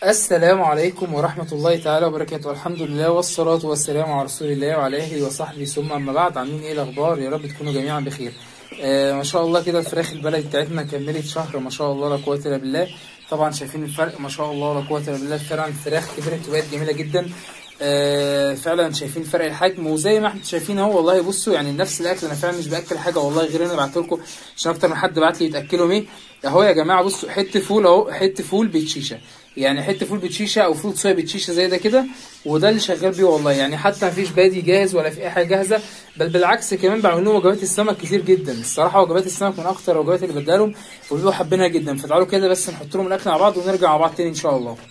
السلام عليكم ورحمة الله تعالى وبركاته الحمد لله والصلاة والسلام على رسول الله وعلى آله وصحبه ثم أما بعد عاملين إيه الأخبار يا رب تكونوا جميعا بخير آه ما شاء الله كده الفراخ البلد بتاعتنا كملت شهر ما شاء الله لا قوة إلا بالله طبعا شايفين الفرق ما شاء الله لا قوة إلا بالله فعلا الفراخ كبرت وبقت جميلة جدا آه فعلا شايفين فرق الحجم وزي ما احنا شايفين اهو والله بصوا يعني نفس الاكل انا فعلا مش باكل حاجه والله غير انا بعت لكم عشان اكتر من حد بعت لي يتاكلهم ايه اهو يا جماعه بصوا حته فول اهو حته فول بتشيشه يعني حته فول بتشيشه او فول صويا بتشيشه زي ده كده وده اللي شغال بيه والله يعني حتى مفيش بادي جاهز ولا في اي حاجه جاهزه بل بالعكس كمان بعمل لهم وجبات السمك كتير جدا الصراحه وجبات السمك من اكتر الوجبات اللي بديها لهم وبيبقوا حابينها جدا فتعالوا كده بس نحط لهم الاكل مع بعض ونرجع مع بعض تاني ان شاء الله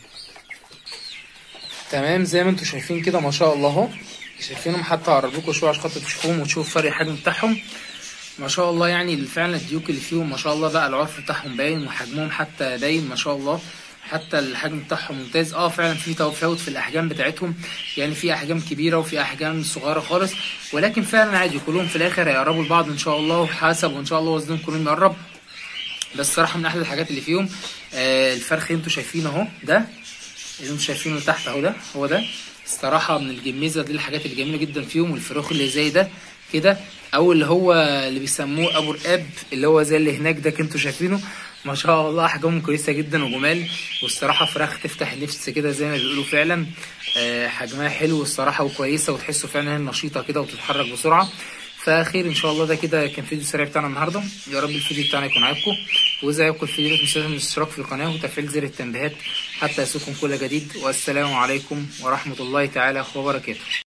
تمام زي ما انتم شايفين كده ما شاء الله اهو شايفينهم حتى هقرب لكم شويه عشان خاطر تشوفوهم وتشوفوا فرق الحجم بتاعهم ما شاء الله يعني فعلا الديوك اللي فيهم ما شاء الله بقى العرف بتاعهم باين وحجمهم حتى باين ما شاء الله حتى الحجم بتاعهم ممتاز اه فعلا في تفاوت في الاحجام بتاعتهم يعني في احجام كبيره وفي احجام صغيره خالص ولكن فعلا عادي كلهم في الاخر هيقربوا لبعض ان شاء الله وحسب وان شاء الله وزنهم كلهم يقرب بس صراحه من احلى الحاجات اللي فيهم آه الفرخ اللي انتوا شايفينه اهو ده اللي انتوا شايفينه تحت اهو ده هو ده الصراحه من الجميزه دي الحاجات اللي جميله جدا فيهم والفراخ اللي زي ده كده او اللي هو اللي بيسموه ابو رقاب اللي هو زي اللي هناك ده انتوا شايفينه ما شاء الله احجامهم كويسه جدا وجمال والصراحه فراخ تفتح النفس كده زي ما بيقولوا فعلا أه حجمها حلو الصراحه وكويسه وتحسوا فعلا انها نشيطه كده وتتحرك بسرعه فخير ان شاء الله ده كده كان فيديو سريع بتاعنا النهارده يا رب الفيديو بتاعنا يكون عاجبكم واذا عجبكم الفيديو لا تنسوا الاشتراك في القناه وتفعيل زر التنبيهات حتى يصلكم كل جديد والسلام عليكم ورحمه الله تعالى وبركاته